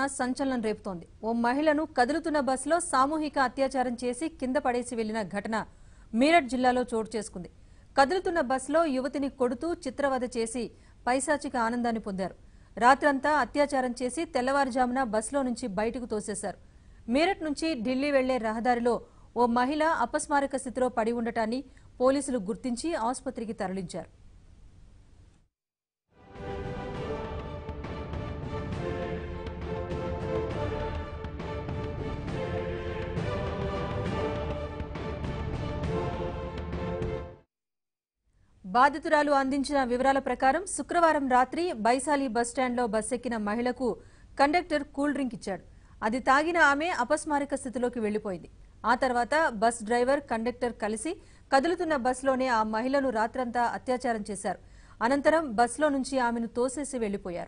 సంచలనం రేపుతోంది ఓ మహిళను కదులుతున్న బస్సులో సామూహిక అత్యాచారం చేసి కింద పడేసి వెళ్లిన ఘటన మీరట్ జిల్లాలో చోటు చేసుకుంది కదులుతున్న బస్సులో యువతిని కొడుతూ చిత్రవద చేసి పైశాచిక ఆనందాన్ని పొందారు రాత్రంతా అత్యాచారం చేసి తెల్లవారుజామున బస్సులో నుంచి బయటకు తోసేశారు మీరట్ నుంచి ఢిల్లీ వెళ్లే రహదారిలో ఓ మహిళ అపస్మారక స్థితిలో పడి ఉండటాన్ని పోలీసులు గుర్తించి ఆసుపత్రికి తరలించారు బాధితురాలు అందించిన వివరాల ప్రకారం శుక్రవారం రాత్రి బైసాలి బస్టాండ్లో బస్సెక్కిన మహిళకు కండక్టర్ కూల్ డ్రింక్ ఇచ్చాడు అది తాగిన ఆమె అపస్మారక స్థితిలోకి వెళ్లిపోయింది ఆ తర్వాత బస్ డ్రైవర్ కండక్టర్ కలిసి కదులుతున్న బస్సులోనే ఆ మహిళను రాత్రంతా అత్యాచారం చేశారు అనంతరం బస్సులో నుంచి ఆమెను తోసేసి వెళ్లిపోయారు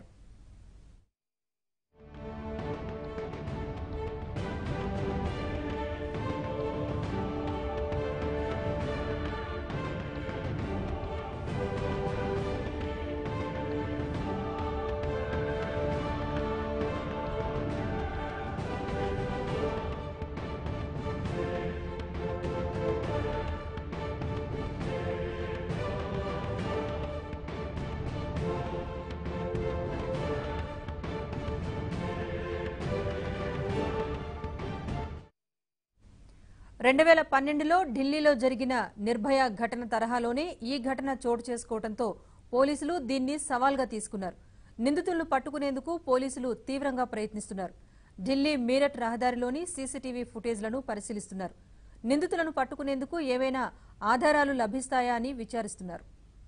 రెండు వేల పన్నెండులో ఢిల్లీలో జరిగిన నిర్భయ ఘటన తరహాలోనే ఈ ఘటన చోటు చేసుకోవడంతో పోలీసులు దీన్ని సవాల్గా తీసుకున్నారు నిందితులను పట్టుకునేందుకు పోలీసులు తీవ్రంగా ప్రయత్నిస్తున్నారు ఢిల్లీ మీరట్ రహదారిలోని సీసీటీవీ ఫుటేజ్లను పరిశీలిస్తున్నారు నిందితులను పట్టుకునేందుకు ఏవైనా ఆధారాలు లభిస్తాయా అని విచారిస్తున్నారు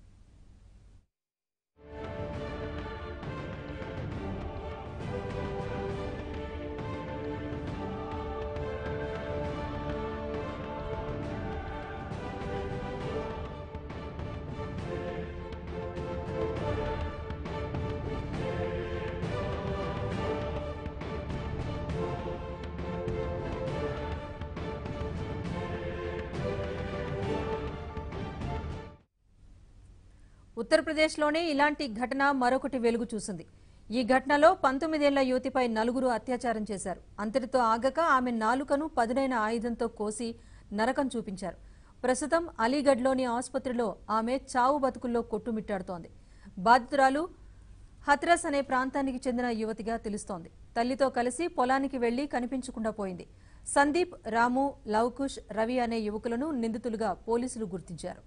ఉత్తరప్రదేశ్లోనే ఇలాంటి ఘటన మరొకటి వెలుగు చూసింది ఈ ఘటనలో పంతొమ్మిదేళ్ల యువతిపై నలుగురు అత్యాచారం చేశారు అంతటితో ఆగక ఆమె నాలుకను పదునైన ఆయుధంతో కోసి నరకం చూపించారు ప్రస్తుతం అలీగఢ్లోని ఆసుపత్రిలో ఆమె చావు బతుకుల్లో కొట్టుమిట్టాడుతోంది బాధితురాలు హత్రస్ అనే ప్రాంతానికి చెందిన యువతిగా తెలుస్తోంది తల్లితో కలిసి పొలానికి వెళ్లి కనిపించకుండా పోయింది సందీప్ రాము లవకుష్ రవి అనే యువకులను నిందితులుగా పోలీసులు గుర్తించారు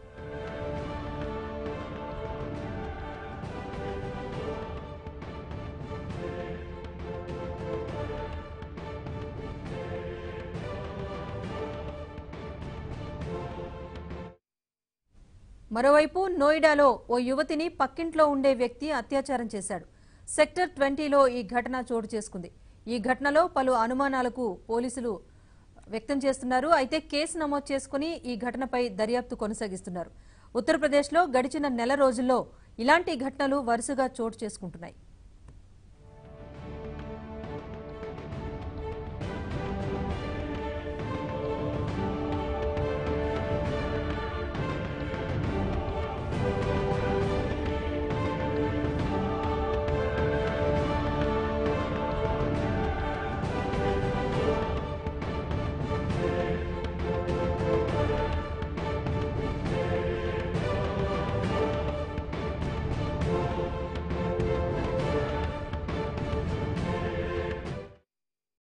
మరోవైపు నోయిడాలో ఓ యువతిని పక్కింట్లో ఉండే వ్యక్తి అత్యాచారం చేశాడు సెక్టర్ ట్వంటీలో ఈ ఘటన చోటు చేసుకుంది ఈ ఘటనలో పలు అనుమానాలకు పోలీసులు వ్యక్తం చేస్తున్నారు అయితే కేసు నమోదు చేసుకుని ఈ ఘటనపై దర్యాప్తు కొనసాగిస్తున్నారు ఉత్తరప్రదేశ్లో గడిచిన నెల రోజుల్లో ఇలాంటి ఘటనలు వరుసగా చోటు చేసుకుంటున్నాయి